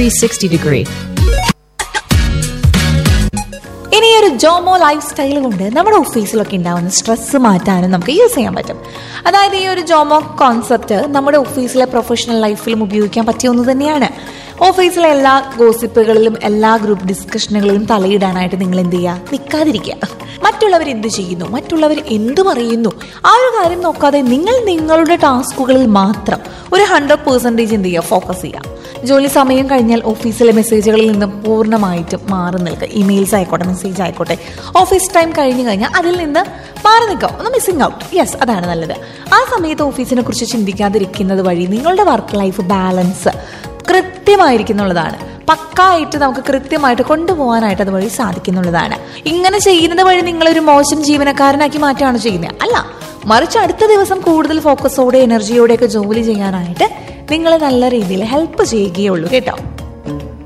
360 degree. ഇനി ഈ ഒരു ജോമോ ലൈഫ് സ്റ്റൈൽ കൊണ്ട് നമ്മുടെ ഓഫീസിലൊക്കെ ഉണ്ടാവുന്ന സ്ട്രെസ് മാറ്റാനും നമുക്ക് യൂസ് ചെയ്യാൻ പറ്റും അതായത് ഈ ഒരു ജോമോ കോൺസെപ്റ്റ് നമ്മുടെ ഓഫീസിലെ പ്രൊഫഷണൽ ലൈഫിലും ഉപയോഗിക്കാൻ പറ്റിയ ഒന്ന് തന്നെയാണ് ഓഫീസിലെ എല്ലാ ഗോസിപ്പുകളിലും എല്ലാ ഗ്രൂപ്പ് ഡിസ്കഷനുകളിലും തലയിടാനായിട്ട് നിങ്ങൾ എന്ത് ചെയ്യുക നിൽക്കാതിരിക്കുക മറ്റുള്ളവർ എന്ത് ചെയ്യുന്നു മറ്റുള്ളവർ എന്ത് പറയുന്നു ആ ഒരു കാര്യം നോക്കാതെ നിങ്ങൾ നിങ്ങളുടെ ടാസ്കുകളിൽ മാത്രം ഒരു ഹൺഡ്രഡ് പേഴ്സൻറ്റേജ് എന്ത് ചെയ്യുക ഫോക്കസ് ചെയ്യുക ജോലി സമയം കഴിഞ്ഞാൽ ഓഫീസിലെ മെസ്സേജുകളിൽ നിന്ന് പൂർണ്ണമായിട്ടും മാറി നിൽക്കുക ഇമെയിൽസ് ആയിക്കോട്ടെ മെസ്സേജ് ആയിക്കോട്ടെ ഓഫീസ് ടൈം കഴിഞ്ഞു കഴിഞ്ഞാൽ അതിൽ നിന്ന് മാറി നിൽക്കുക ഒന്ന് മിസ്സിംഗ് ഔട്ട് യെസ് അതാണ് നല്ലത് ആ സമയത്ത് ഓഫീസിനെ കുറിച്ച് ചിന്തിക്കാതിരിക്കുന്നത് വഴി നിങ്ങളുടെ വർക്ക് ലൈഫ് ബാലൻസ് കൃത്യമായിരിക്കുന്നുള്ളതാണ് പക്കായിട്ട് നമുക്ക് കൃത്യമായിട്ട് കൊണ്ടുപോകാനായിട്ട് അതുവഴി സാധിക്കുന്നുള്ളതാണ് ഇങ്ങനെ ചെയ്യുന്നത് വഴി നിങ്ങളൊരു മോശം ജീവനക്കാരനാക്കി മാറ്റുകയാണ് ചെയ്യുന്നത് അല്ല മറിച്ച് അടുത്ത ദിവസം കൂടുതൽ ഫോക്കസോടെ എനർജിയോടെയൊക്കെ ജോലി ചെയ്യാനായിട്ട് നിങ്ങളെ നല്ല രീതിയിൽ ഹെൽപ്പ് ചെയ്യുകയുള്ളൂ കേട്ടോ